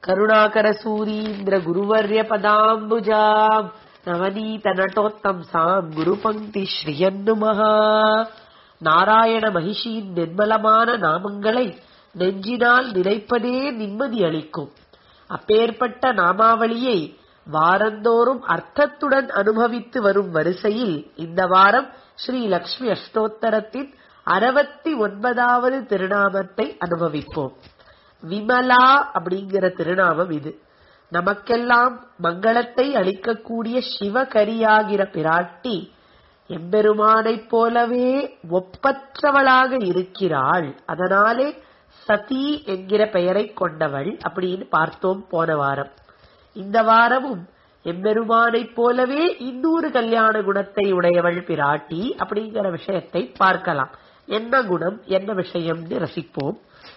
கருணாகர சூரீந்திர குருவர்ய பதாம்புஜாம் நவநீத நட்டோத்தம்சாம் குரு பங்கி ஸ்ரீயன்னுமஹா நாராயண மகிஷியின் நிர்மலமான நாமங்களை நெஞ்சினால் நினைப்பதே நிம்மதி அளிக்கும் அப்பேற்பட்ட நாமாவளியை வாரந்தோறும் அர்த்தத்துடன் அனுபவித்து வரும் வரிசையில் இந்த வாரம் ஸ்ரீ லக்ஷ்மி அஷ்டோத்தரத்தின் அறுபத்தி ஒன்பதாவது திருநாமத்தை அனுபவிப்போம் விமலா அப்படிங்கிற திருநாமம் இது நமக்கெல்லாம் மங்களத்தை அளிக்கக்கூடிய சிவகரியாகிற பிராட்டி எம்பெருமானைப் போலவே ஒப்பற்றவளாக இருக்கிறாள் அதனாலே சதி என்கிற பெயரை கொண்டவள் அப்படின்னு பார்த்தோம் போன வாரம் இந்த வாரமும் எம்பெருமானைப் போலவே இன்னொரு கல்யாண குணத்தை உடையவள் பிராட்டி அப்படிங்கிற விஷயத்தை பார்க்கலாம் என்ன குணம் என்ன விஷயம்னு ரசிப்போம்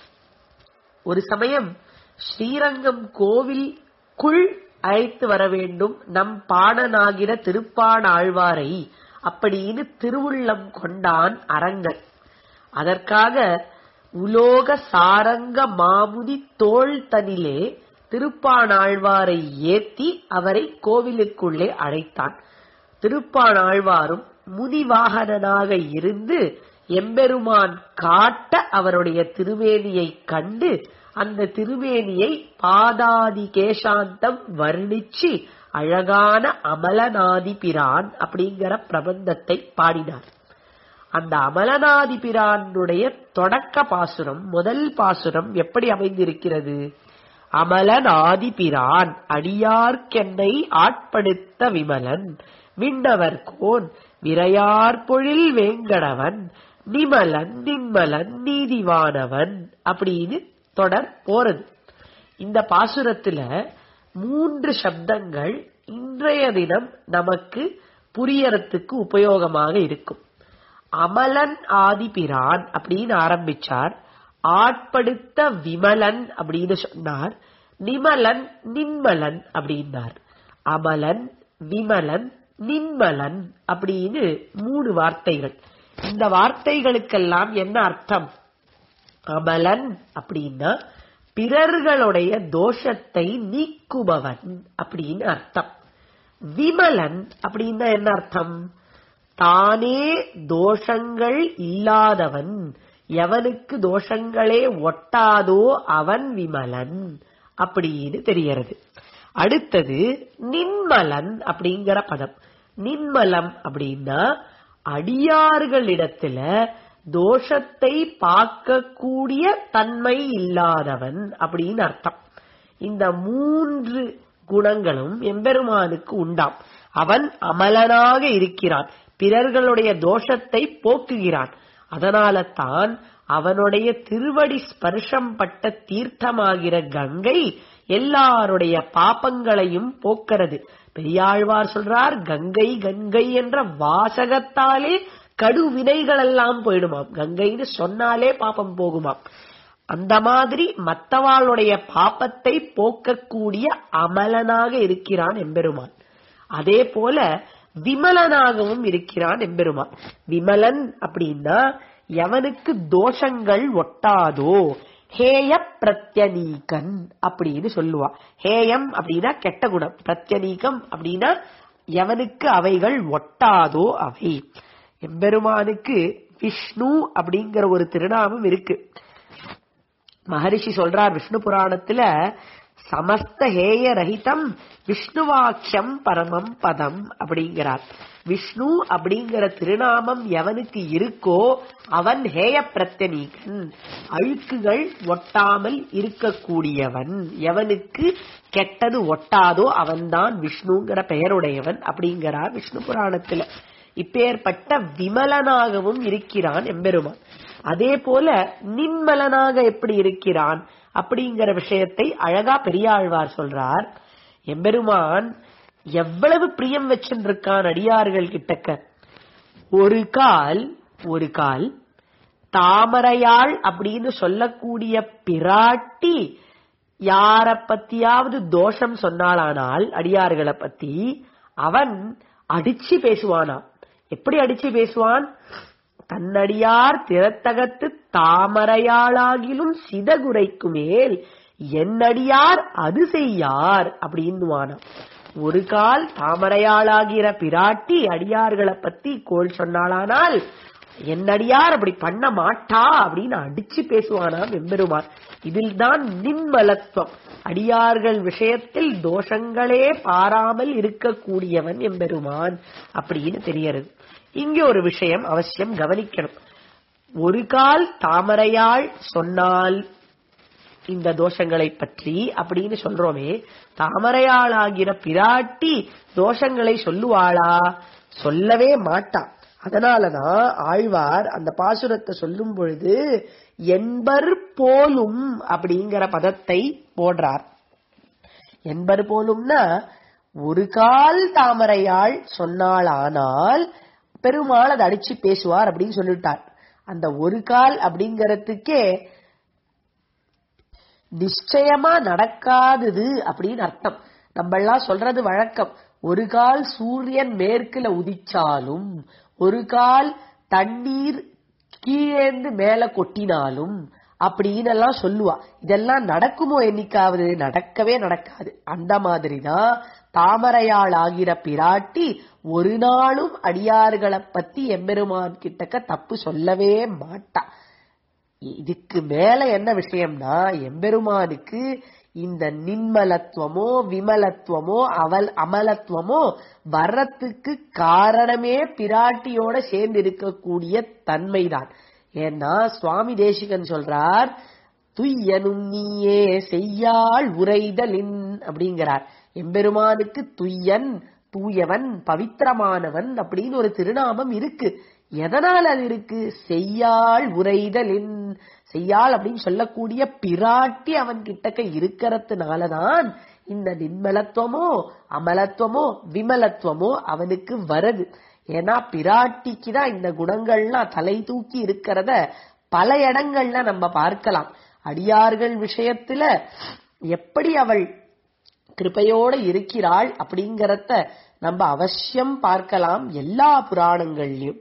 ஒரு சமயம் ஸ்ரீரங்கம் கோவிலுக்குள் அழைத்து வர வேண்டும் நம் பாடனாகிற திருப்பாணாழ்வாரை அப்படின்னு திருவுள்ளம் கொண்டான் அரங்கன் அதற்காக உலோக சாரங்க மாமுதி தோள் தனிலே திருப்பாணாழ்வாரை ஏத்தி அவரை கோவிலுக்குள்ளே அழைத்தான் திருப்பாணாழ்வாரும் முனிவாகனனாக இருந்து எம்பெருமான் காட்ட அவருடைய திருவேணியை கண்டு அந்த திருவேணியை பாதாதி கேசாந்தம் வர்ணிச்சு அழகான அமலநாதி பிரான் அப்படிங்கிற பிரபந்தத்தை பாடினார் அந்த அமலநாதி பிரானுடைய தொடக்க பாசுரம் முதல் பாசுரம் எப்படி அமைந்திருக்கிறது அமலநாதி பிரான் அடியார்க்கென்னை ஆட்படுத்த விமலன் விண்ணவர் கோன் விரையார் பொழில் வேங்கடவன் நிமலன் நிம்மலன் நீதிவானவன் அப்படின்னு தொடர் போறது இந்த பாசுரத்துல மூன்று சப்தங்கள் இன்றைய தினம் நமக்கு புரியறதுக்கு உபயோகமாக இருக்கும் அமலன் ஆதிபிரான் அப்படின்னு ஆரம்பிச்சார் ஆட்படுத்த விமலன் அப்படின்னு சொன்னார் நிமலன் நின்மலன் அப்படின்னார் அமலன் விமலன் நின்மலன் அப்படின்னு மூணு வார்த்தைகள் இந்த வார்த்தைகளுக்கெல்லாம் என்ன அர்த்தம் அமலன் அப்படின்னா பிறர்களுடைய தோஷத்தை நீக்குபவன் அப்படின்னு அர்த்தம் விமலன் அப்படின்னா என்ன அர்த்தம் தானே தோஷங்கள் இல்லாதவன் எவனுக்கு தோஷங்களே ஒட்டாதோ அவன் விமலன் அப்படின்னு தெரியறது அடுத்தது நின்மலன் அப்படிங்கிற பதம் நின்மலம் அப்படின்னா அடியார்களிடத்துல தோஷத்தை பார்க்கக்கூடிய தன்மை இல்லாதவன் அப்படின்னு அர்த்தம் இந்த மூன்று குணங்களும் எம்பெருமானுக்கு உண்டாம் அவன் அமலனாக இருக்கிறான் பிறர்களுடைய தோஷத்தை போக்குகிறான் அதனால தான் அவனுடைய திருவடி ஸ்பர்ஷம் பட்ட தீர்த்தமாகிற கங்கை எல்லாருடைய பாப்பங்களையும் போக்கிறது பெரியாழ்வார் சொல்றார் கங்கை கங்கை என்ற வாசகத்தாலே கடு வினைகள் எல்லாம் போயிடுமாம் கங்கைன்னு சொன்னாலே பாப்பம் போகுமாம் அந்த மாதிரி மத்தவாளுடைய பாப்பத்தை போக்கக்கூடிய அமலனாக இருக்கிறான் எம்பெருமான் அதே போல விமலனாகவும் இருக்கிறான் எம்பெருமான் விமலன் அப்படின்னா எவனுக்கு தோஷங்கள் ஒட்டாதோ ஹேய பிரத்யநீகன் அப்படின்னு சொல்லுவா ஹேயம் அப்படின்னா கெட்ட குணம் பிரத்யநீகம் அப்படின்னா எவனுக்கு அவைகள் ஒட்டாதோ அவை எம்பெருமானுக்கு விஷ்ணு அப்படிங்கிற ஒரு திருநாமம் இருக்கு மகரிஷி சொல்றார் விஷ்ணு புராணத்துல சமஸ்த ஹேய ரஹிதம் விஷ்ணுவாக்கியம் பரமம் பதம் அப்படிங்கிறார் விஷ்ணு அப்படிங்கிற திருநாமம் எவனுக்கு இருக்கோ அவன் ஹேய பிரத்தனீகன் அழுக்குகள் ஒட்டாமல் இருக்கக்கூடியவன் எவனுக்கு கெட்டது ஒட்டாதோ அவன்தான் விஷ்ணுங்கிற பெயருடையவன் அப்படிங்கிறார் விஷ்ணு புராணத்துல இப்பேற்பட்ட விமலனாகவும் இருக்கிறான் எம்பெருமான் அதே போல நின்மலனாக எப்படி இருக்கிறான் அப்படிங்கிற விஷயத்தை அழகா பெரியாழ்வார் சொல்றார் எம்பெருமான் எவ்வளவு பிரியம் வச்சுருக்கான் அடியார்கள் கிட்டக்க ஒரு கால் ஒரு கால் தாமரையாள் அப்படின்னு சொல்லக்கூடிய பிராட்டி யார பத்தியாவது தோஷம் சொன்னாலானால் அடியார்களை பத்தி அவன் அடிச்சு பேசுவானாம் எப்படி அடிச்சு பேசுவான் தன்னடியார் திறத்தகத்து தாமரையாளாகிலும் சிதகுரைக்கு மேல் என்னடியார் அது செய்யார் அப்படின்னு ஒரு கால் தாமரையாளாகிற பிராட்டி அடியார்களை பத்தி கோள் சொன்னாளானால் என்னடியார் அப்படி பண்ண மாட்டா அப்படின்னு அடிச்சு பேசுவானாம் எம்பெருமான் இதில் தான் நின்மலத்துவம் அடியார்கள் விஷயத்தில் தோஷங்களே பாராமல் இருக்கக்கூடியவன் எம்பெருமான் அப்படின்னு தெரியறது இங்க ஒரு விஷயம் அவசியம் கவனிக்கணும் ஒரு கால் தாமரையாள் சொன்னால் இந்த தோஷங்களை பற்றி அப்படின்னு சொல்றோமே தாமரையாளாகிற பிராட்டி தோஷங்களை சொல்லுவாளா சொல்லவே மாட்டா அதனாலதான் ஆழ்வார் அந்த பாசுரத்தை சொல்லும் பொழுது என்பர் போலும் அப்படிங்கிற பதத்தை போடுறார் என்பர் போலும்னா ஒரு கால் தாமரையாள் சொன்னாளானால் பெருமாள் அதை அடிச்சு பேசுவார் அப்படின்னு சொல்லிட்டார் அந்த ஒரு கால் அப்படிங்கறதுக்கே நிச்சயமா நடக்காதது அப்படின்னு அர்த்தம் நம்ம எல்லாம் சொல்றது வழக்கம் ஒரு கால் சூரியன் மேற்குல உதிச்சாலும் ஒரு கால் தண்ணீர் கீழேந்து மேல கொட்டினாலும் அப்படின்னு எல்லாம் சொல்லுவா இதெல்லாம் நடக்குமோ என்னைக்காவது நடக்கவே நடக்காது அந்த மாதிரிதான் தாமரையாள் ஆகிற பிராட்டி ஒரு நாளும் அடியார்களை பத்தி எம்பெருமான் கிட்டக்க தப்பு சொல்லவே மாட்டா இதுக்கு மேல என்ன விஷயம்னா எம்பெருமானுக்கு இந்த நின்மலத்துவமோ விமலத்துவமோ அவல் அமலத்துவமோ வர்றதுக்கு காரணமே பிராட்டியோட சேர்ந்து இருக்கக்கூடிய தன்மைதான் ஏன்னா சுவாமி தேசிகன் சொல்றார் துய்யனும் நீயே செய்யாள் உரைதலின் அப்படிங்கிறார் எம்பெருமானுக்கு துய்யன் தூயவன் பவித்திரமானவன் அப்படின்னு ஒரு திருநாமம் இருக்கு எதனால் அது இருக்கு செய்யாள் உரைதலின் செய்யாள் அப்படின்னு சொல்லக்கூடிய பிராட்டி அவன் கிட்டக்க இருக்கிறதுனாலதான் இந்த நின்மலத்துவமோ அமலத்துவமோ விமலத்துவமோ அவனுக்கு வருது ஏன்னா பிராட்டிக்கு தான் இந்த குணங்கள்லாம் தலை தூக்கி இருக்கிறத பல இடங்கள்ல நம்ம பார்க்கலாம் அடியார்கள் விஷயத்துல எப்படி அவள் கிருபையோட இருக்கிறாள் அப்படிங்கறத நம்ம அவசியம் பார்க்கலாம் எல்லா புராணங்கள்லயும்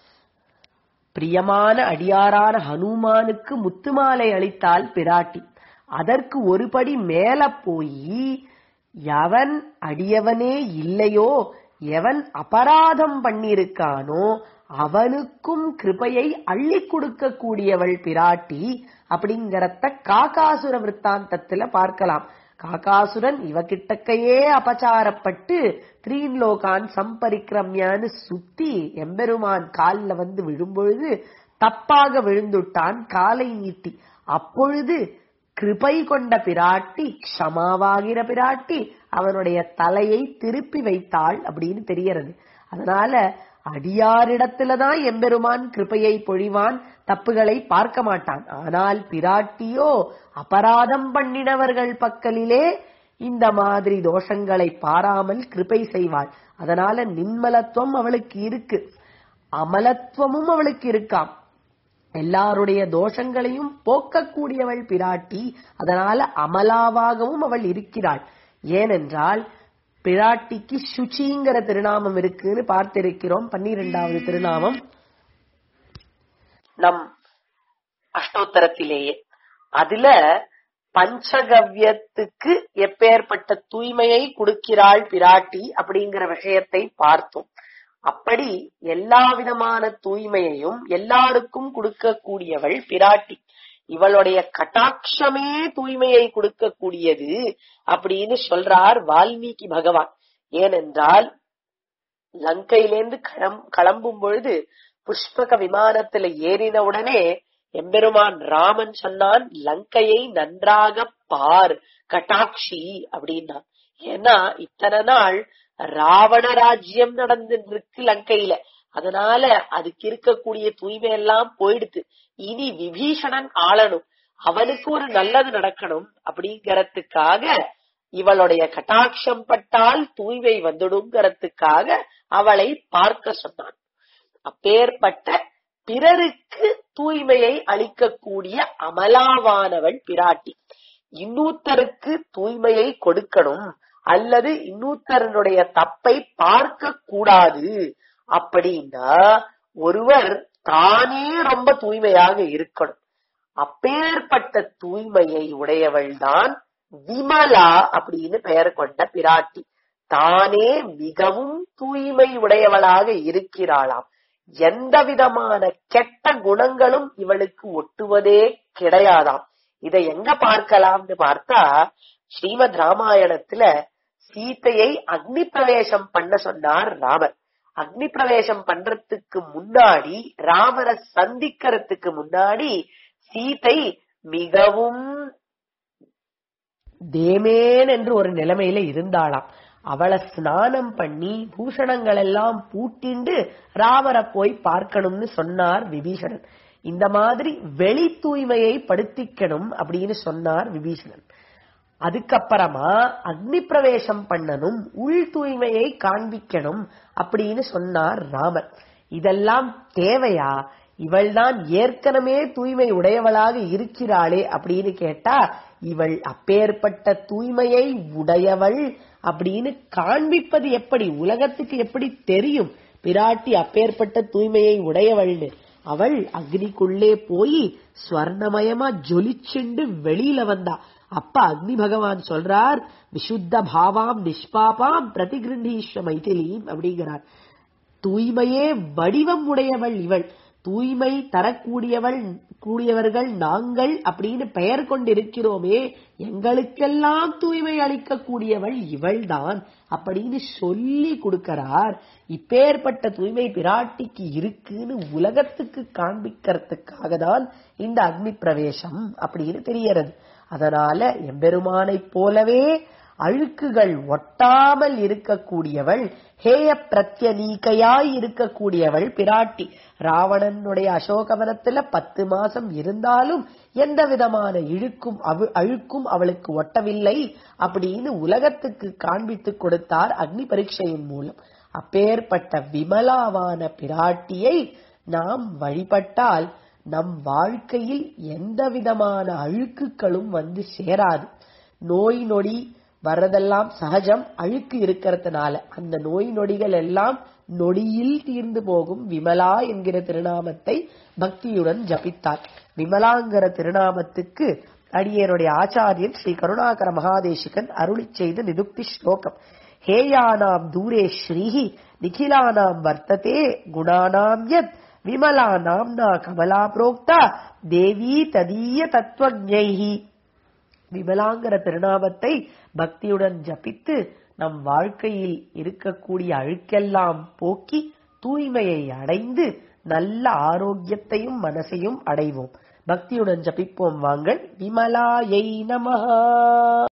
பிரியமான அடியாரான ஹனுமானுக்கு முத்துமாலை அளித்தாள் பிராட்டி அதற்கு ஒரு படி மேல போய் எவன் அடியவனே இல்லையோ எவன் அபராதம் பண்ணிருக்கானோ அவனுக்கும் கிருபையை அள்ளி கொடுக்க கூடியவள் பிராட்டி அப்படிங்கறத காகாசுர விற்த்தாந்தத்துல பார்க்கலாம் காகாசுரன் இவகிட்டக்கையே அபச்சாரப்பட்டு த்ரீன்லோகான் சம்பரிக்கிரம்யான்னு சுத்தி எம்பெருமான் காலில் வந்து விழும்பொழுது தப்பாக விழுந்துட்டான் காலை நீட்டி அப்பொழுது கிருபை கொண்ட பிராட்டி க்ஷமாவாகிற பிராட்டி அவனுடைய தலையை திருப்பி வைத்தாள் அப்படின்னு தெரியறது அதனால அடியாரிடத்துலதான் எம்பெருமான் கிருபையை பொழிவான் தப்புகளை பார்க்க மாட்டான் ஆனால் பிராட்டியோ அபராதம் பண்ணினவர்கள் பக்கலிலே இந்த மாதிரி தோஷங்களை பாராமல் கிருபை செய்வாள் அதனால நின்மலத்துவம் அவளுக்கு இருக்கு அமலத்துவமும் அவளுக்கு இருக்காம் எல்லாருடைய தோஷங்களையும் போக்கக்கூடியவள் பிராட்டி அதனால அமலாவாகவும் அவள் இருக்கிறாள் ஏனென்றால் பிராட்டிக்கு சுச்சிங்கிற திருநாமம் இருக்குன்னு பார்த்திருக்கிறோம் பன்னிரெண்டாவது திருநாமம் நம் அஷ்டோத்தரத்திலேயே அதுல பஞ்சகவ்யத்துக்கு எப்பேற்பட்ட தூய்மையை கொடுக்கிறாள் பிராட்டி அப்படிங்கிற விஷயத்தை பார்த்தோம் அப்படி எல்லா விதமான தூய்மையையும் எல்லாருக்கும் கொடுக்கக்கூடியவள் பிராட்டி இவளுடைய கட்டாட்சமே தூய்மையை கொடுக்கக்கூடியது அப்படின்னு சொல்றார் வால்மீகி பகவான் ஏனென்றால் லங்கையிலேந்து கிளம் கிளம்பும் பொழுது புஷ்பக விமானத்துல ஏறின உடனே எம்பெருமான் ராமன் சொன்னான் லங்கையை நன்றாக பார் கட்டாட்சி அப்படின்னா ஏன்னா இத்தனை நாள் ராவண ராஜ்யம் நடந்துட்டு இருக்கு லங்கையில அதனால அதுக்கு இருக்கக்கூடிய தூய்மை எல்லாம் போயிடுது இனி விபீஷணன் ஆளணும் அவனுக்கு ஒரு நல்லது நடக்கணும் அப்படிங்கறதுக்காக இவளுடைய கட்டாட்சம் பட்டால் தூய்மை வந்துடுங்கிறதுக்காக அவளை பார்க்க சொன்னான் அப்பேற்பட்ட பிறருக்கு தூய்மையை அளிக்கக்கூடிய அமலாவானவள் பிராட்டி இன்னூத்தருக்கு தூய்மையை கொடுக்கணும் அல்லது இன்னூத்தரனுடைய தப்பை பார்க்க கூடாது அப்படின்னா ஒருவர் தானே ரொம்ப தூய்மையாக இருக்கணும் அப்பேற்பட்ட தூய்மையை உடையவள்தான் விமலா அப்படின்னு பெயர் கொண்ட பிராட்டி தானே மிகவும் தூய்மை உடையவளாக இருக்கிறாளாம் எந்த விதமான கெட்ட குணங்களும் இவளுக்கு ஒட்டுவதே கிடையாதாம் இதை எங்க பார்க்கலாம்னு பார்த்தா ஸ்ரீமத் ராமாயணத்துல சீத்தையை அக்னி பிரவேசம் பண்ண சொன்னார் ராமர் அக்னி பிரவேசம் பண்றதுக்கு முன்னாடி ராமரை சந்திக்கிறதுக்கு முன்னாடி சீதை மிகவும் தேமேன் என்று ஒரு நிலைமையில இருந்தாளாம் அவளை ஸ்நானம் பண்ணி பூஷணங்கள் எல்லாம் பூட்டிண்டு ராமரை போய் பார்க்கணும்னு சொன்னார் விபீஷணன் இந்த மாதிரி வெளி தூய்மையை படுத்திக்கணும் அப்படின்னு சொன்னார் விபீஷணன் அதுக்கப்புறமா அக்னி பிரவேசம் பண்ணணும் உள் தூய்மையை காண்பிக்கணும் அப்படின்னு சொன்னார் ராமர் இதெல்லாம் தேவையா இவள்தான் ஏற்கனவே தூய்மை உடையவளாக இருக்கிறாளே அப்படின்னு கேட்டா இவள் அப்பேற்பட்ட தூய்மையை உடையவள் அப்படின்னு காண்பிப்பது எப்படி உலகத்துக்கு எப்படி தெரியும் பிராட்டி அப்பேற்பட்ட தூய்மையை உடையவள்னு அவள் அக்னிக்குள்ளே போய் ஸ்வர்ணமயமா ஜொலிச்சுண்டு வெளியில வந்தா அப்ப அக்னி பகவான் சொல்றார் விசுத்த பாவாம் நிஷ்பாபாம் பிரதிகிருண்டீஸ்வ மைதிலீம் அப்படிங்கிறார் தூய்மையே வடிவம் உடையவள் இவள் தூய்மை தரக்கூடியவள் கூடியவர்கள் நாங்கள் அப்படின்னு பெயர் கொண்டிருக்கிறோமே எங்களுக்கெல்லாம் தூய்மை அளிக்கக்கூடியவள் இவள்தான் அப்படின்னு சொல்லி கொடுக்கிறார் இப்பேற்பட்ட தூய்மை பிராட்டிக்கு இருக்குன்னு உலகத்துக்கு காண்பிக்கிறதுக்காக தான் இந்த அக்னி பிரவேசம் அப்படின்னு தெரியறது அதனால எம்பெருமானைப் போலவே அழுக்குகள் ஒட்டாமல் இருக்கக்கூடியவள் ஹேய பிரத்யநீக்கையாய் இருக்கக்கூடியவள் பிராட்டி ராவணனுடைய அசோகவனத்துல பத்து மாசம் இருந்தாலும் எந்த விதமான இழுக்கும் அவ அழுக்கும் அவளுக்கு ஒட்டவில்லை அப்படின்னு உலகத்துக்கு காண்பித்துக் கொடுத்தார் அக்னி பரீட்சையின் மூலம் அப்பேற்பட்ட விமலாவான பிராட்டியை நாம் வழிபட்டால் நம் வாழ்க்கையில் எந்த விதமான அழுக்குகளும் வந்து சேராது நோய் நொடி வர்றதெல்லாம் சகஜம் அழுக்கு இருக்கிறதுனால அந்த நோய் நொடிகள் எல்லாம் நொடியில் தீர்ந்து போகும் விமலா என்கிற திருநாமத்தை பக்தியுடன் ஜபித்தார் விமலாங்கிற திருநாமத்துக்கு அடியனுடைய ஆச்சாரியன் ஸ்ரீ கருணாகர மகாதேசிகன் அருளி செய்த நிதுக்தி ஸ்லோகம் ஹேயானாம் தூரே ஸ்ரீஹி நிகிலானாம் வர்த்ததே குணானாம் யத் விமலா நாம்னா கமலா புரோக்தா தேவி ததீய தத்துவஜைஹி விமலாங்கிற திருநாமத்தை பக்தியுடன் ஜபித்து நம் வாழ்க்கையில் இருக்கக்கூடிய அழுக்கெல்லாம் போக்கி தூய்மையை அடைந்து நல்ல ஆரோக்கியத்தையும் மனசையும் அடைவோம் பக்தியுடன் ஜபிப்போம் வாங்கள் விமலாயை நமஹா